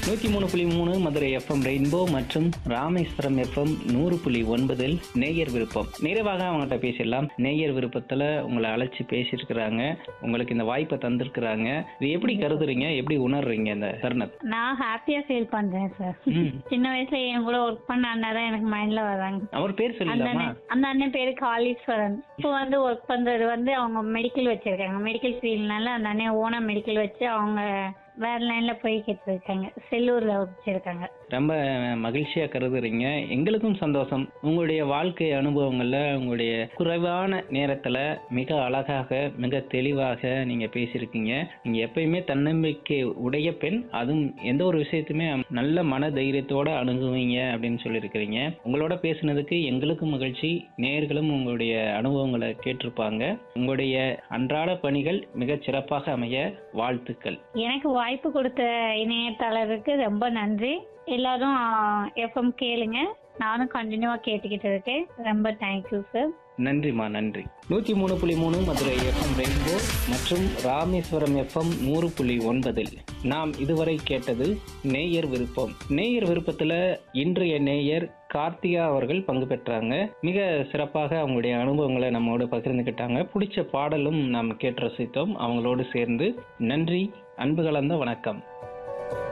நூற்றி மூணு புள்ளி மூணு மதுரை எஃப்எம் ரெயின்போ மற்றும் ராமேஸ்வரம் எஃப்எம் நூறு புள்ளி ஒன்பதில் நேயர் விருப்பம் நிறைவாக அவங்ககிட்ட பேசிடலாம் நேயர் விருப்பத்தில் உங்களை அழைச்சி பேசியிருக்கிறாங்க உங்களுக்கு இந்த வாய்ப்பை தந்திருக்கிறாங்க இது எப்படி கருதுறீங்க எப்படி உணர்றீங்க இந்த தருணத்தை நான் ஹாப்பியா ஃபீல் பண்றேன் சார் ம். சின்ன வயசுல என் கூட ஒர்க் பண்ண அண்ணா தான் எனக்கு மைண்ட்ல வராங்க அவர் பேர் அந்த சொல்லலாமா அண்ணன் அந்த அண்ணன் பேரு காளீஸ்வரன் இப்போ வந்து ஒர்க் பண்றது வந்து அவங்க மெடிக்கல் வச்சிருக்காங்க மெடிக்கல் ஃபீல்ட்னால அந்த அண்ணன் ஓனா மெடிக்கல் வச்சு அவங்க வேற லைன்ல போய்கிட்டு இருக்காங்க செல்லூர்ல வச்சிருக்காங்க ரொம்ப மகிழ்ச்சியா கருதுறீங்க எங்களுக்கும் சந்தோஷம் உங்களுடைய வாழ்க்கை அனுபவங்கள்ல உங்களுடைய குறைவான நேரத்துல மிக அழகாக மிக தெளிவாக நீங்க பேசியிருக்கீங்க நீங்க எப்பயுமே தன்னம்பிக்கை உடைய பெண் அதுவும் எந்த ஒரு விஷயத்தையுமே நல்ல மன தைரியத்தோட அணுகுவீங்க அப்படின்னு சொல்லியிருக்கிறீங்க உங்களோட பேசுனதுக்கு எங்களுக்கும் மகிழ்ச்சி நேயர்களும் உங்களுடைய அனுபவங்களை கேட்டிருப்பாங்க உங்களுடைய அன்றாட பணிகள் மிகச் சிறப்பாக அமைய வாழ்த்துக்கள் எனக்கு வாய்ப்பு கொடுத்த இணையதளருக்கு ரொம்ப நன்றி எல்லாரும் எஃப்எம் கேளுங்க நானும் கண்டினியூவா கேட்டுக்கிட்டு இருக்கேன் ரொம்ப தேங்க்யூ சார் நன்றிம்மா நன்றி நூற்றி மூணு புள்ளி மூணு மதுரை எஃப்எம் ரெயின்போ மற்றும் ராமேஸ்வரம் எஃப்எம் நூறு புள்ளி ஒன்பதில் நாம் இதுவரை கேட்டது நேயர் விருப்பம் நேயர் விருப்பத்தில் இன்றைய நேயர் கார்த்திகா அவர்கள் பங்கு பெற்றாங்க மிக சிறப்பாக அவங்களுடைய அனுபவங்களை நம்மோடு பகிர்ந்துக்கிட்டாங்க பிடிச்ச பாடலும் நாம் கேட்டு ரசித்தோம் அவங்களோடு சேர்ந்து நன்றி அன்பு கலந்த வணக்கம்